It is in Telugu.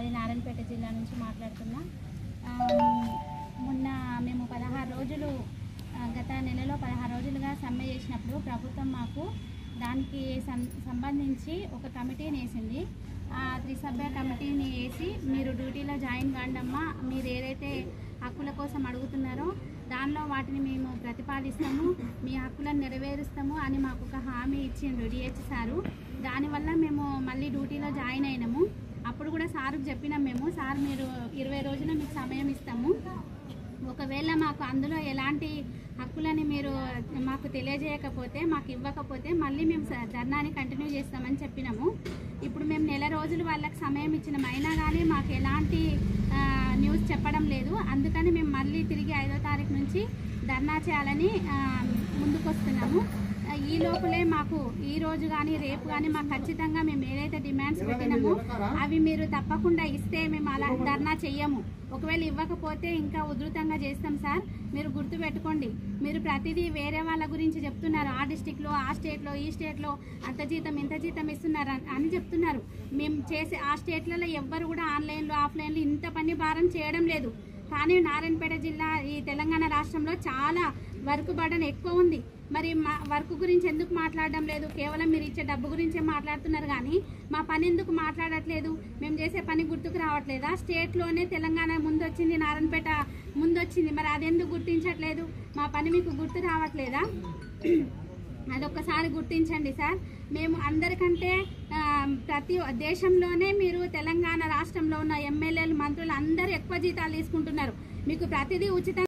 మాది నారాయణపేట జిల్లా నుంచి మాట్లాడుతున్నా ఆ, మొన్న మేము పదహారు రోజులు ఆ, గత నెలలో పదహారు రోజులుగా సమ్మె చేసినప్పుడు ప్రభుత్వం మాకు దానికి సం- సంబంధించి ఒక కమిటీని వేసింది ఆ త్రిసభ్య కమిటీని వేసి మీరు డ్యూటీలో జాయిన్ కాండమ్మా మీరు ఏదైతే హక్కుల కోసం అడుగుతున్నారో దానిలో వాటిని మేము ప్రతిపాదిస్తాము మీ హక్కులను నెరవేరుస్తాము అని మాకు ఒక హామీ ఇచ్చిండ్రు డిహెచ్ సారు దానివల్ల మేము మళ్ళీ డ్యూటీలో జాయిన్ అయినాము అప్పుడు కూడా సార్కి చెప్పినాం మేము సార్ మీరు ఇరవై రోజుల మీకు సమయం ఇస్తాము ఒకవేళ మాకు అందులో ఎలాంటి హక్కులని మీరు మాకు తెలియజేయకపోతే మాకు ఇవ్వకపోతే మళ్ళీ మేము స- ధర్నాని కంటిన్యూ చేస్తామని చెప్పినాము ఇప్పుడు మేము నెల రోజులు వాళ్ళకి సమయం ఇచ్చినాం అయినా కానీ మాకు ఎలాంటి ఆ, న్యూస్ చెప్పడం లేదు అందుకని మేము మళ్ళీ తిరిగి ఐదో తారీఖు నుంచి ధర్నా చేయాలని ఆ, ముందుకొస్తున్నాము ఆ, ఈ లోపలే మాకు ఈ రోజు కానీ రేపు కానీ మాకు ఖచ్చితంగా మేము ఏదైతే డిమాండ్స్ పెట్టినామో అవి మీరు తప్పకుండా ఇస్తే మేము అలా ధర్నా చెయ్యము ఒకవేళ ఇవ్వకపోతే ఇంకా ఉధృతంగా చేస్తాం సార్ మీరు గుర్తు పెట్టుకోండి మీరు ప్రతిదీ వేరే వాళ్ళ గురించి చెప్తున్నారు ఆ డిస్టిక్లో ఆ స్టేట్లో ఈ స్టేట్లో అంత జీతం ఇంత జీతం ఇస్తున్నారు అని- అని చెప్తున్నారు మేము చేసే ఆ స్టేట్లలో ఎవ్వరు కూడా ఆన్లైన్లో ఆఫ్లైన్లో ఇంత పని భారం చేయడం లేదు కానీ నారాయణపేట జిల్లా ఈ తెలంగాణ రాష్ట్రంలో చాలా వర్క్ బర్డన్ ఎక్కువ ఉంది మరి మా వర్క్ గురించి ఎందుకు మాట్లాడడం లేదు కేవలం మీరు ఇచ్చే డబ్బు గురించే మాట్లాడుతున్నారు కానీ మా పని ఎందుకు మాట్లాడట్లేదు మేము చేసే పని గుర్తుకు రావట్లేదా స్టేట్లోనే తెలంగాణ ముందు వచ్చింది నారాయణపేట ముందు వచ్చింది మరి అదెందుకు గుర్తించట్లేదు మా పని మీకు గుర్తు రావట్లేదా అదొక్కసారి గుర్తించండి సార్ మేము అందరికంటే ఆ, ప్రతి దేశంలోనే మీరు తెలంగాణ రాష్ట్రంలో ఉన్న ఎమ్మెల్యేలు మంత్రులు అందరూ ఎక్కువ జీతాలు తీసుకుంటున్నారు మీకు ప్రతిదీ ఉచితంగా